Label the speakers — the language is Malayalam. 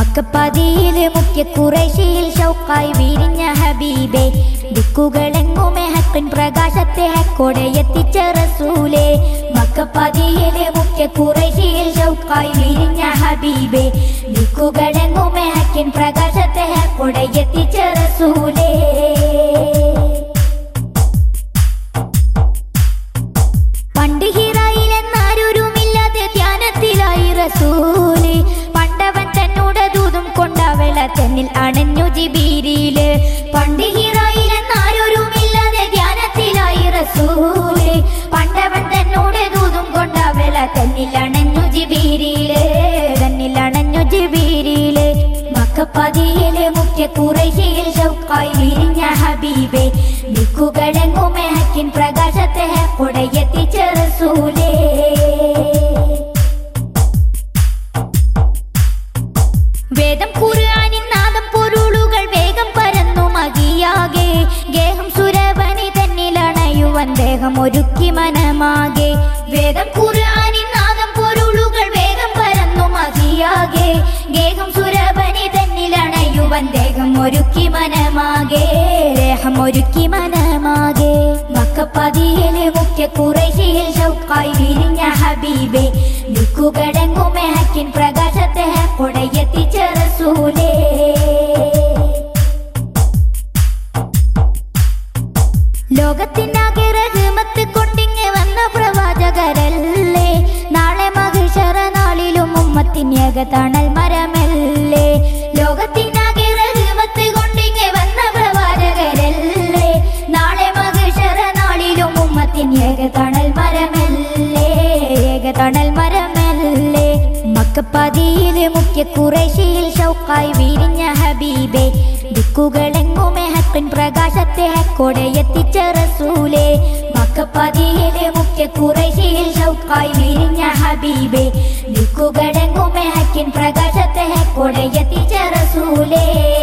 Speaker 1: മക്കപ്പതിയില് മുഖ്യ കുറേശിയിൽ ഷൗക്കായി വിരിഞ്ഞ ഹബീബെ ദിക്കുകളെങ്ങുമേ ഹക്കിൻ പ്രകാശത്തെ ഹക്കോടെ എത്തിച്ച റസൂലേ മക്കപ്പതിയില് മുഖ്യ കുറേശിയിൽ ഷൗക്കായി വിരിഞ്ഞ ഹബീബെ ദിക്കുകളെങ്ങുമേ ഹക്കിൻ പ്രകാശത്തെ ഹക്കോടെ എത്തിച്ച റസൂലേ പണ്ട് ഹിറായിലെന്നാരൊരുമില്ലാതെ ധ്യാനത്തിലായി റസൂല് പണ്ടവൻ തന്നോട് ദൂതും കൊണ്ടവള തന്നിൽ അണഞ്ഞു ജിബീരിയില് പണ്ട് ഹിറായിലെന്നാരൊരുമില്ലാതെ ധ്യാനത്തിലായി റസൂല് പണ്ടവൻ തന്നോട് ദൂതും കൊണ്ടവള തന്നിൽ അണഞ്ഞു ജിബീരിയില് തന്നിൽ അണഞ്ഞു ജിബീരിയില് മക്കപ്പതിയില് മുഖ്യ കുറേശിയിൽ ഷൗക്കായി വിരിഞ്ഞ ഹബീബെ ദിക്കുകളെങ്ങുമേ ഹക്കിൻ പ്രകാശത്തെ കൊടയെത്തിച്ച റസൂലേ വേദം ഖുർആനിൻ നാദം പൊരുളുകൾ വേഗം പരന്നു മതിയാകെ ഗേഹം സുരവനി തന്നിലണയുവൻ ദേഹം ഒരുക്കി മനമാകെ വേദം ഖുർആനിൻ നാദം പൊരുളുകൾ വേഗം പരന്നു മതിയാകെ ഗേഹം സുരവനി തന്നിലണയുവൻ ദേഹം ഒരുക്കി മനമാകെ ദേഹം ഒരുക്കി മനമാകെ മക്കപ്പതിയില് മുഖ്യ കുറേശിയിൽ ഷൗക്കായി വിരിഞ്ഞ ഹബീബെ ദിക്കുകടങ്ങുമേ ഹക്കിൻ പ്രകാശത്തെ കൊടയെത്തിച്ച റസൂലേ ലോകത്തിനാകെ റഹ്മത്ത് കൊണ്ടിങ്ങ് വന്ന പ്രവാചകരല്ലേ നാളെ മഹിഷറ നാളിലും ഉമ്മത്തിനേക തണൽ മരമല്ലേ ലോകത്തിനാകെ റഹ്മത്ത് കൊണ്ടിങ്ങ് വന്ന പ്രവാചകരല്ലേ നാളെ മഹിഷറ നാളിലും ഉമ്മത്തിനേക തണൽ മരമല്ലേ ഏക തണൽ മരമല്ലേ മക്കപ്പതിയില് മുഖ്യ കുറേശിയിൽ ഷൗക്കായി വിരിഞ്ഞ ഹബീബെ ദിക്കുകളെങ്ങുമേ ഹക്കിൻ പ്രകാശത്തെ ഹക്കോടെ എത്തിച്ച റസൂലേ മക്കപ്പതിയില് മുഖ്യ കുറേശിയിൽ ഷൗക്കായി വിരിഞ്ഞ ഹബീബെ ദിക്കുകളെങ്ങുമേ ഹക്കിൻ പ്രകാശത്തെ ഹക്കോടെ എത്തിച്ച റസൂലേ